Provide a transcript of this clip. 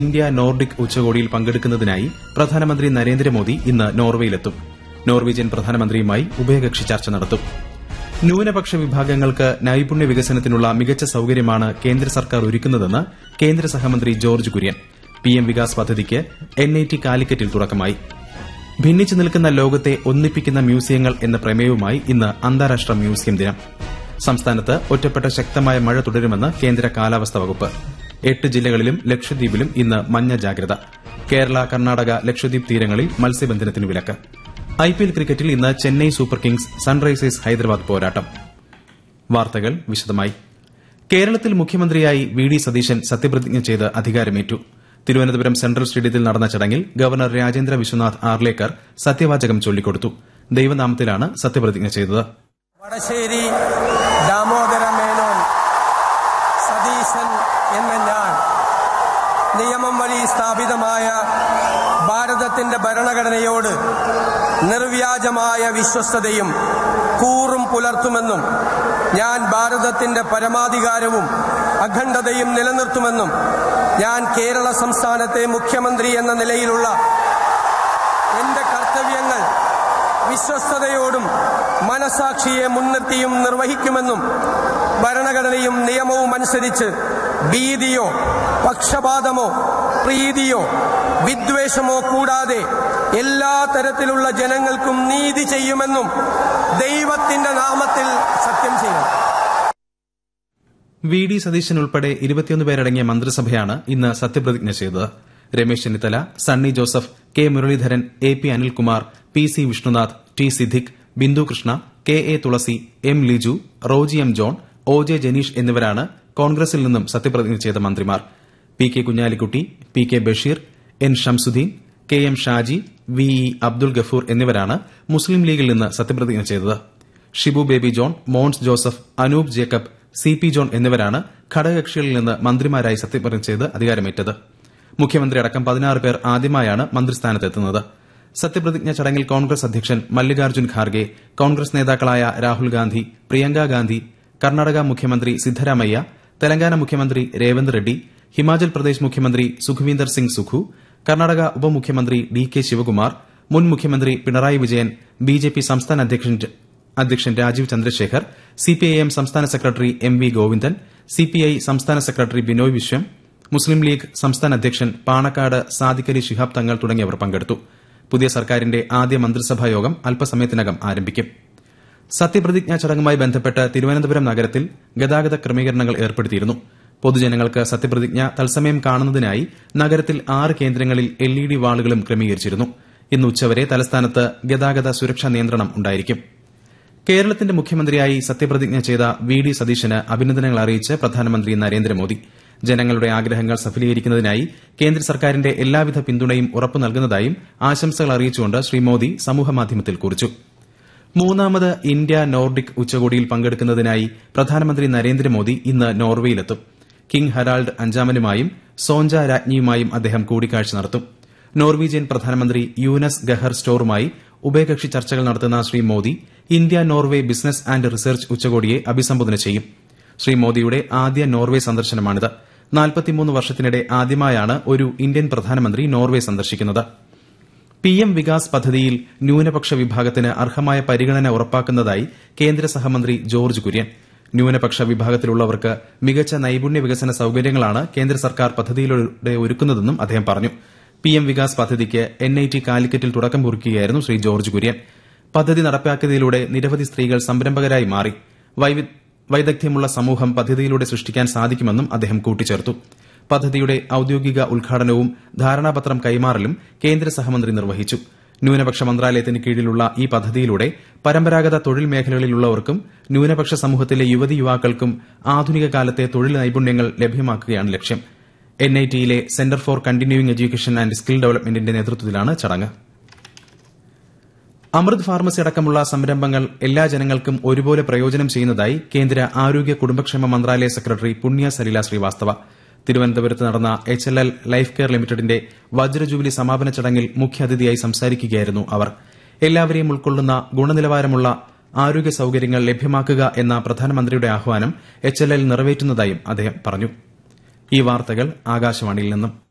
India Nordic ഉച്ചകോടിയിൽ പങ്കെടുക്കുന്നതിനായി പ്രധാനമന്ത്രി നരേന്ദ്രമോദി ഇന്ന് നോർവേയിലെത്തും നോർവീജിയൻ പ്രധാനമന്ത്രിയുമായി ഉഭയകക്ഷി ചർച്ച നടത്തും ന്യൂനപക്ഷ വിഭാഗങ്ങൾക്ക് നൈപുണ്യ വികസനത്തിനുള്ള മികച്ച സൌകര്യമാണ് കേന്ദ്ര സർക്കാർ ഒരുക്കുന്നതെന്ന് കേന്ദ്ര സഹമന്ത്രി ജോർജ് കുര്യൻ പിഎം വികാസ് പദ്ധതിക്ക് എൻഐടി കാലിക്കറ്റിൽ തുടക്കമായി ഭിന്നിച്ചു നിൽക്കുന്ന ലോകത്തെ ഒന്നിപ്പിക്കുന്ന മ്യൂസിയങ്ങൾ എന്ന പ്രമേയവുമായി ഇന്ന് അന്താരാഷ്ട്ര മ്യൂസിയം ദിനം സംസ്ഥാനത്ത് ഒറ്റപ്പെട്ട ശക്തമായ മഴ തുടരുമെന്ന് കേന്ദ്ര കാലാവസ്ഥാ വകുപ്പ് എട്ട് ജില്ലകളിലും ലക്ഷദ്വീപിലും ഇന്ന് മഞ്ഞ ജാഗ്രത കേരള കർണാടക ലക്ഷദ്വീപ് തീരങ്ങളിൽ മത്സ്യബന്ധനത്തിന് വിലക്ക് ഐപിഎൽ ക്രിക്കറ്റിൽ ഇന്ന് Chennai Super Kings Sunrisers Hyderabad പോരാട്ടം വാർത്തകൾ വിശദമായി കേരളത്തിൽ മുഖ്യമന്ത്രിയായി വി ഡി സതീശൻ സത്യപ്രതിജ്ഞ ചെയ്ത് അധികാരമേറ്റു തിരുവനന്തപുരം സെൻട്രൽ സ്റ്റേഡിയത്തിൽ നടന്ന ചടങ്ങിൽ ഗവർണർ രാജേന്ദ്ര വിശ്വനാഥ് ആർലേക്കർ സത്യവാചകം ചൊല്ലിക്കൊടുത്തു ദൈവനാമത്തിലാണ് സത്യപ്രതിജ്ഞ ചെയ്തത് വടശ്ശേരി ദാമോദര മേനോൻ സതീശൻ എന്ന ഞാൻ നിയമം വഴി സ്ഥാപിതമായ ഭാരതത്തിന്റെ ഭരണഘടനയോട് നിർവ്യാജമായ വിശ്വസ്തതയും കൂറും പുലർത്തുമെന്നും ഞാൻ ഭാരതത്തിന്റെ പരമാധികാരവും അഖണ്ഡതയും നിലനിർത്തുമെന്നും ഞാൻ കേരള സംസ്ഥാനത്തെ മുഖ്യമന്ത്രി എന്ന നിലയിലുള്ള എന്റെ കർത്തവ്യങ്ങൾ വിശ്വസ്തയോടും മനസാക്ഷിയെ മുൻനിർത്തിയും നിർവഹിക്കുമെന്നും ഭരണഘടനയും നിയമവും അനുസരിച്ച് ഭീതിയോ പക്ഷപാതമോ പ്രീതിയോ വിദ്വേഷമോ കൂടാതെ എല്ലാ തരത്തിലുള്ള ജനങ്ങൾക്കും നീതി ചെയ്യുമെന്നും ദൈവത്തിന്റെ നാമത്തിൽ സത്യം ചെയ്യും വി ഡി സതീശൻ ഉൾപ്പെടെ ഇരുപത്തിയൊന്ന് പേരടങ്ങിയ മന്ത്രിസഭയാണ് ഇന്ന് സത്യപ്രതിജ്ഞ ചെയ്തത് Ramesh Chennithala Sunny Joseph K Muraleedharan A P Anilkumar P C Vishnunath T Siddique Bindu Krishna K A Thulasi M Liju Roji M John O J Janeesh എന്നിവരാണ് കോൺഗ്രസിൽ നിന്നും സത്യപ്രതിജ്ഞ ചെയ്ത മന്ത്രിമാർ P K Kunhalikutty P K Basheer N Shamsuddin K M Shaji V E Abdul Gafoor എന്നിവരാണ് മുസ്ലിം ലീഗിൽ നിന്ന് സത്യപ്രതിജ്ഞ ചെയ്തത് ഷിബു ബേബി ജോൺ മോൻസ് ജോസഫ് അനൂപ് ജേക്കബ് സി പി ജോൺ എന്നിവരാണ് ഘടകകക്ഷികളിൽ നിന്ന് മന്ത്രിമാരായി സത്യപ്രതിജ്ഞ ചെയ്ത് അധികാരമേറ്റത് മുഖ്യമന്ത്രി അടക്കം പതിനാറ് പേർ ആദ്യമായാണ് മന്ത്രിസ്ഥാനത്തെത്തുന്നത് സത്യപ്രതിജ്ഞ ചടങ്ങിൽ കോൺഗ്രസ് അധ്യക്ഷൻ മല്ലികാർജ്ജുൻ ഖാർഗെ കോൺഗ്രസ് നേതാക്കളായ രാഹുൽ ഗാന്ധി പ്രിയങ്ക ഗാന്ധി കർണാടക മുഖ്യമന്ത്രി സിദ്ധരാമയ്യ തെലങ്കാന മുഖ്യമന്ത്രി രേവന്ത് റെഡ്ഡി ഹിമാചൽ പ്രദേശ് മുഖ്യമന്ത്രി സുഖ്വീന്ദർ സിംഗ് സുഖു കർണാടക ഉപമുഖ്യമന്ത്രി ഡി കെ ശിവകുമാർ മുൻ മുഖ്യമന്ത്രി പിണറായി വിജയൻ ബിജെപി സംസ്ഥാന അധ്യക്ഷൻ അധ്യക്ഷൻ രാജീവ് ചന്ദ്രശേഖർ സിപിഐഎം സംസ്ഥാന secretary M V Govindan CPI സംസ്ഥാന സെക്രട്ടറി ബിനോയ് വിശ്വം മുസ്ലിം ലീഗ് സംസ്ഥാന അധ്യക്ഷൻ പാണക്കാട് സാദിഖലി ശിഹാബ് തങ്ങൾ തുടങ്ങിയവർ പങ്കെടുത്തു പുതിയ സർക്കാരിന്റെ ആദ്യ മന്ത്രിസഭാ യോഗം അല്പസമയത്തിനകം ആരംഭിക്കും സത്യപ്രതിജ്ഞാ ചടങ്ങുമായി ബന്ധപ്പെട്ട് തിരുവനന്തപുരം നഗരത്തിൽ ഗതാഗത ക്രമീകരണങ്ങൾ ഏർപ്പെടുത്തിയിരുന്നു പൊതുജനങ്ങൾക്ക് സത്യപ്രതിജ്ഞ തത്സമയം കാണുന്നതിനായി നഗരത്തിൽ ആറ് കേന്ദ്രങ്ങളിൽ എൽഇഡി വാളുകളും ക്രമീകരിച്ചിരുന്നു ഇന്ന് ഉച്ചവരെ തലസ്ഥാനത്ത് ഗതാഗത സുരക്ഷാ നിയന്ത്രണം ഉണ്ടായിരിക്കും കേരളത്തിന്റെ മുഖ്യമന്ത്രിയായി സത്യപ്രതിജ്ഞ ചെയ്ത വി ഡി സതീശന് അഭിനന്ദനങ്ങൾ അറിയിച്ച് പ്രധാനമന്ത്രി നരേന്ദ്രമോദി ജനങ്ങളുടെ ആഗ്രഹങ്ങൾ സഫലീകരിക്കുന്നതിനായി കേന്ദ്ര സർക്കാരിന്റെ എല്ലാവിധ പിന്തുണയും ഉറപ്പു നൽകുന്നതായും ആശംസകൾ അറിയിച്ചുകൊണ്ട് ശ്രീ മോദി സമൂഹമാധ്യമത്തിൽ കുറിച്ചു മൂന്നാമത് ഇന്ത്യ നോർഡിക് ഉച്ചകോടിയിൽ പങ്കെടുക്കുന്നതിനായി പ്രധാനമന്ത്രി നരേന്ദ്രമോദി ഇന്ന് നോർവേയിലെത്തും കിങ് ഹെറാൾഡ് അഞ്ചാമനുമായും സോഞ്ച രാജ്ഞിയുമായും അദ്ദേഹം കൂടിക്കാഴ്ച നടത്തും നോർവീജിയൻ പ്രധാനമന്ത്രി യൂനസ് ഗഹർ സ്റ്റോറുമായി ഉഭയകക്ഷി ചർച്ചകൾ നടത്തുന്ന Shri Modi India Norway business and research ഉച്ചകോടിയെ അഭിസംബോധന ചെയ്യും ശ്രീ മോദിയുടെ ആദ്യ നോർവെ സന്ദർശനമാണിത് നാൽപ്പത്തിമൂന്ന് വർഷത്തിനിടെ ആദ്യമായാണ് ഒരു ഇന്ത്യൻ പ്രധാനമന്ത്രി നോർവെ സന്ദർശിക്കുന്നത് പിഎം വികാസ് പദ്ധതിയിൽ ന്യൂനപക്ഷ വിഭാഗത്തിന് അർഹമായ പരിഗണന ഉറപ്പാക്കുന്നതായി കേന്ദ്ര സഹമന്ത്രി ജോർജ് കുര്യൻ ന്യൂനപക്ഷ വിഭാഗത്തിലുള്ളവർക്ക് മികച്ച നൈപുണ്യ വികസന സൌകര്യങ്ങളാണ് കേന്ദ്ര സർക്കാർ പദ്ധതിയിലൂടെ ഒരുക്കുന്നതെന്നും അദ്ദേഹം പറഞ്ഞു പിഎം വികാസ് പദ്ധതിക്ക് എൻഐടി കാലിക്കറ്റിൽ തുടക്കം കുറിക്കുകയായിരുന്നു ശ്രീ ജോർജ് കുര്യൻ പദ്ധതി നടപ്പാക്കിയതിലൂടെ നിരവധി സ്ത്രീകൾ സംരംഭകരായി മാറി വൈദഗ്ധ്യമുള്ള സമൂഹം പദ്ധതിയിലൂടെ സൃഷ്ടിക്കാൻ സാധിക്കുമെന്നും അദ്ദേഹം കൂട്ടിച്ചേർത്തു പദ്ധതിയുടെ ഔദ്യോഗിക ഉദ്ഘാടനവും ധാരണാപത്രം കൈമാറലും കേന്ദ്ര സഹമന്ത്രി നിർവഹിച്ചു ന്യൂനപക്ഷ മന്ത്രാലയത്തിന് കീഴിലുള്ള ഈ പദ്ധതിയിലൂടെ പരമ്പരാഗത തൊഴിൽ മേഖലകളിലുള്ളവർക്കും ന്യൂനപക്ഷ സമൂഹത്തിലെ യുവതി യുവാക്കൾക്കും ആധുനിക കാലത്തെ തൊഴിൽ നൈപുണ്യങ്ങൾ ലഭ്യമാക്കുകയാണ് ലക്ഷ്യം എൻഐടിയിലെ centre for continuing education and skill ഡെവലപ്മെന്റിന്റെ നേതൃത്വത്തിലാണ് ചടങ്ങ് അമൃത് ഫാർമസി അടക്കമുള്ള സംരംഭങ്ങൾ എല്ലാ ജനങ്ങൾക്കും ഒരുപോലെ പ്രയോജനം ചെയ്യുന്നതായി കേന്ദ്ര ആരോഗ്യ കുടുംബക്ഷേമ മന്ത്രാലയ സെക്രട്ടറി പുണ്യ സലില ശ്രീവാസ്തവ തിരുവനന്തപുരത്ത് നടന്ന H L L life care ലിമിറ്റഡിന്റെ വജ്രജൂബിലി സമാപന ചടങ്ങിൽ മുഖ്യാതിഥിയായി സംസാരിക്കുകയായിരുന്നു അവർ എല്ലാവരെയും ഉൾക്കൊള്ളുന്ന ഗുണനിലവാരമുള്ള ആരോഗ്യ സൌകര്യങ്ങൾ ലഭ്യമാക്കുക എന്ന പ്രധാനമന്ത്രിയുടെ ആഹ്വാനം എച്ച് എൽ എൽ നിറവേറ്റുന്നതായും അദ്ദേഹം പറഞ്ഞു ഈ വാർത്തകൾ ആകാശവാണിയിൽ നിന്നും